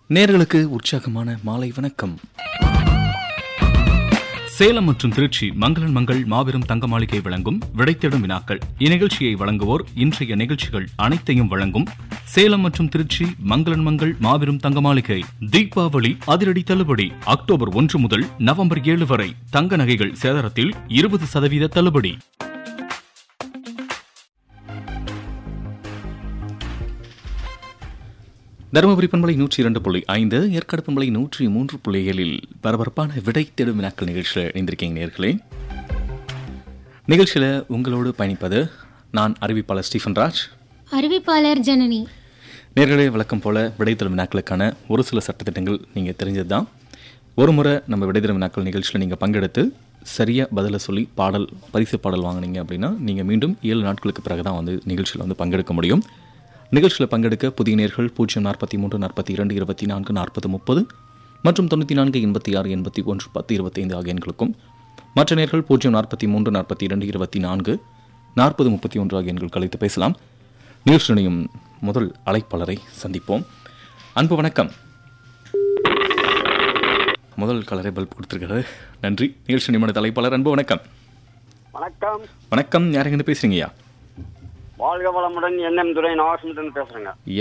நேர்களுக்கு உற்சாகமான மாலை வணக்கம் சேலம் மற்றும் திருச்சி மங்களன் மங்கள் மாபெரும் தங்க மாளிகை வழங்கும் விடைத்தேடும் வினாக்கள் இந்நிகழ்ச்சியை வழங்குவோர் இன்றைய நிகழ்ச்சிகள் அனைத்தையும் வழங்கும் சேலம் மற்றும் திருச்சி மங்களன் மங்கள் மாபெரும் தங்க மாளிகை தீபாவளி அதிரடி தள்ளுபடி அக்டோபர் ஒன்று முதல் நவம்பர் ஏழு வரை தங்க நகைகள் சேதாரத்தில் இருபது சதவீத தள்ளுபடி தருமபுரி பண்பலை நூற்றி இரண்டு புள்ளி ஐந்து ஏற்காடு பண்பலை நூற்றி மூன்று புள்ளி ஏழில் பரபரப்பான விடை தேடும் வினாக்கள் நிகழ்ச்சியில் இணைந்திருக்கீங்க நேர்களே நிகழ்ச்சியில் உங்களோடு பயணிப்பது நான் அறிவிப்பாளர் ஸ்டீஃபன் ராஜ் அறிவிப்பாளர் ஜனனி நேர்களே வழக்கம் போல விடைத்தரும் வினாக்களுக்கான ஒரு சில சட்டத்திட்டங்கள் நீங்கள் தெரிஞ்சது தான் ஒரு முறை நம்ம விடைத்தரும் வினாக்கள் நிகழ்ச்சியில் நீங்கள் பங்கெடுத்து சரியாக பதிலை சொல்லி பாடல் பரிசு பாடல் வாங்குனீங்க அப்படின்னா நீங்கள் மீண்டும் ஏழு நாட்களுக்கு பிறகு தான் வந்து நிகழ்ச்சியில் வந்து பங்கெடுக்க முடியும் நிகழ்ச்சியில் பங்கெடுக்க புதிய நேர்கள் பூஜ்ஜியம் நாற்பத்தி மூன்று நாற்பத்தி இரண்டு இருபத்தி நான்கு நாற்பது முப்பது மற்றும் தொண்ணூற்றி நான்கு எண்பத்தி ஆறு எண்பத்தி ஒன்று பத்து இருபத்தைந்து ஆகிய எண்களுக்கும் மற்ற நேர்கள் பூஜ்ஜியம் நாற்பத்தி மூன்று நாற்பத்தி இரண்டு இருபத்தி நான்கு நாற்பது முப்பத்தி ஒன்று ஆகிய எண்கள் கழித்து பேசலாம் நிகழ்ச்சியினையும் முதல் அழைப்பாளரை சந்திப்போம் அன்பு வணக்கம் முதல் கலரை பல்ப் கொடுத்துருக்காரு நன்றி நிகழ்ச்சி நிமிட அழைப்பாளர் அன்பு வணக்கம் வணக்கம் வணக்கம் யாருங்க பேசுறீங்கய்யா வாழ்க வளமுடன் என்எம் துரை நாகசுந்தரன் பேசுறேங்க